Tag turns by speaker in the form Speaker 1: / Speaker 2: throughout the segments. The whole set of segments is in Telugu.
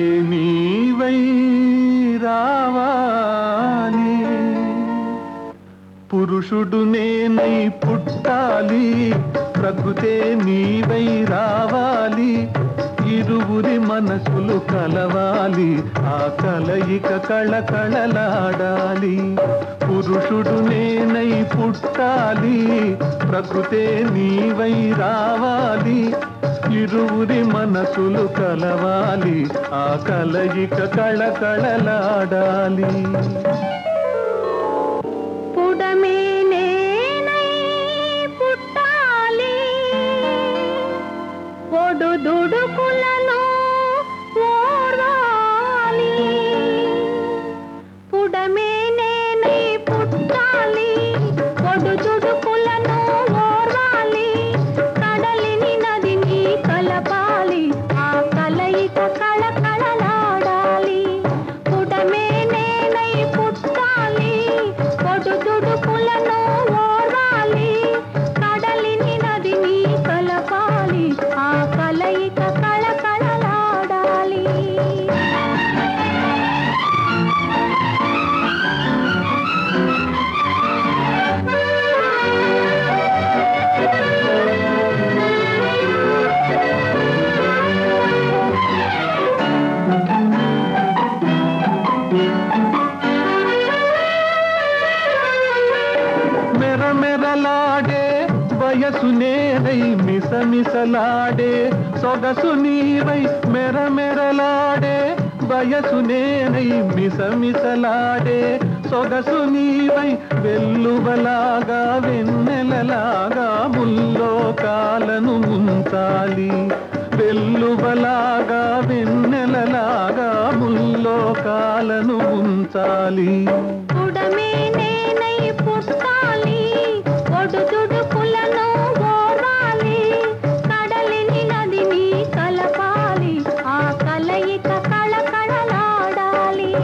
Speaker 1: నీవై రావాలి పురుషుడు నేనై పుట్టాలి ప్రకృతే నీవై రావాలి ఇరువురి మనసులు కలవాలి ఆ కలయిక కళకళలాడాలి పురుషుడు నేనై పుట్టాలి ప్రకృతే నీవై రావాలి ఇరువురి మనసులు కలవాలి ఆ కలయిక కళకళలాడాలి
Speaker 2: పుడమే నేనై పుట్టాలి ఒడుదుడుకులను ఓర్వాలి పుడమే నేనై పుట్టాలి ఒడుదుడుకులను ఓర్వాలి కడలిని నదిని కలపాలి ఆ కలయిక కళకళలాడాలి పుడమే నేనై పుట్టాలి ఒడుదుడుకులను ఓర్వాలి కడలిని నదిని కలపాలి ఆ కలయిక కళకళలాడాలి
Speaker 1: మెరమెరలాడే వయసు నేనై మిసమిసలాడే సొగసు నీవై మెరమెరలాడే వయసు నేనై మిసమిసలాడే సొగసు నీవై వెల్లువలాగా వెన్నెలలాగా ముల్లోకాలను ఉంచాలి వెల్లువలాగా వెన్నెలలాగా ముల్లోకాలను ఉంచాలి
Speaker 2: పుడమే నేనై పుట్టాలి ఒడుదుడుకులను ఓర్వాలి కడలిని నదిని కలపాలి ఆ కలయిక కళకళలాడాలి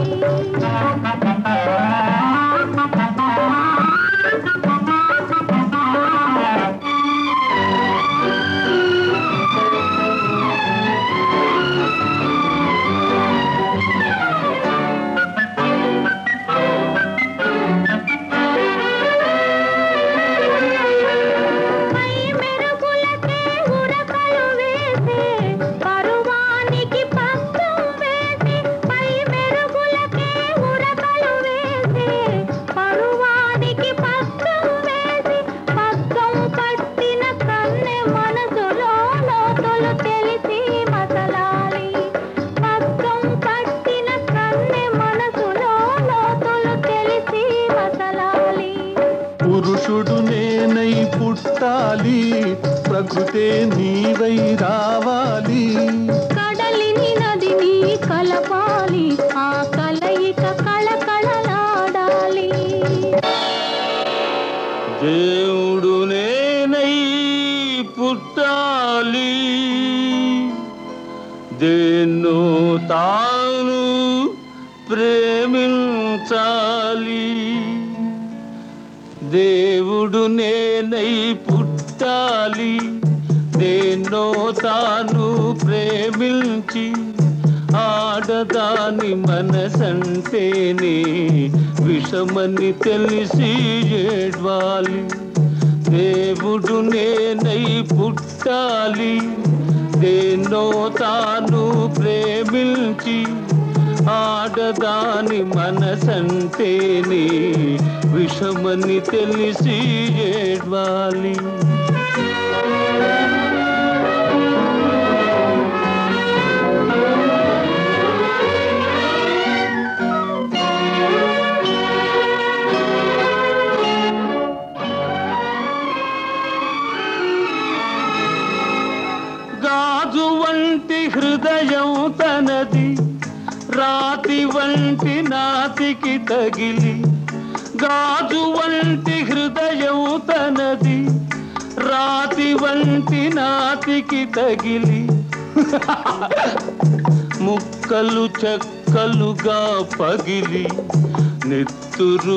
Speaker 2: పై మెరుగులకే ఉరకలు వేసే పరువానికి పక్కం వేసి పై మెరుగులకే ఉరకలు వేసే పరువానికి పక్కం వేసి పక్కం పట్టిన కన్నె మనసులో లోతులు తెలిసి మసలాలి పక్కం పట్టిన కన్నె మనసులో లోతులు తెలిసి మసలాలి
Speaker 1: పురుషుడు నేనై పుట్టాలి ప్రకృతే నీవై రావాలి
Speaker 2: కడలిని నదిని కలపాలి ఆ కలయిక కళకళలాడాలి
Speaker 1: దేవుడు నేనై పుట్టాలి దేన్నో తాను ప్రేమించాలి దేవుడు నేనై పుట్టాలి దేన్నో తాను ప్రేమించి ఆడదాని మనసంటేనే విషమని తెలిసి ఏడ్వాలి దేవుడు నేనై పుట్టాలి దేన్నో తాను ప్రేమించి ఆడదాని మనసంటేనే విషమని తెలిసి ఏడ్వాలి గాజు వంటి హృదయం తనది రాతి వంటి నాతికి తగిలి గాజు వంటి హృదయం తనది రాతి వంటి నాతికి తగిలి ముక్కలు చెక్కలుగా పగిలి నెత్తురు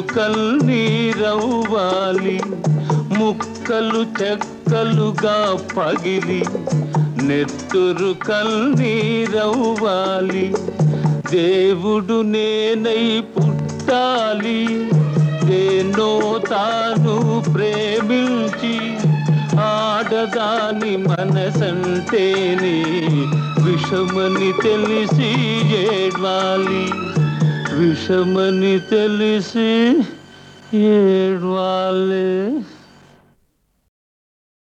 Speaker 1: కల్నీరవ్వాలి ముక్కలు చెక్కలుగా పగిలి నెత్తురు కల్నీరవ్వాలి దేవుడు నేనై పుట్టాలి దేన్నో తాను ప్రేమించి ఆడదాని మనసంటేనే విషమని తెలిసి ఏడ్వాలి విషమని తెలిసి ఏడ్వాలి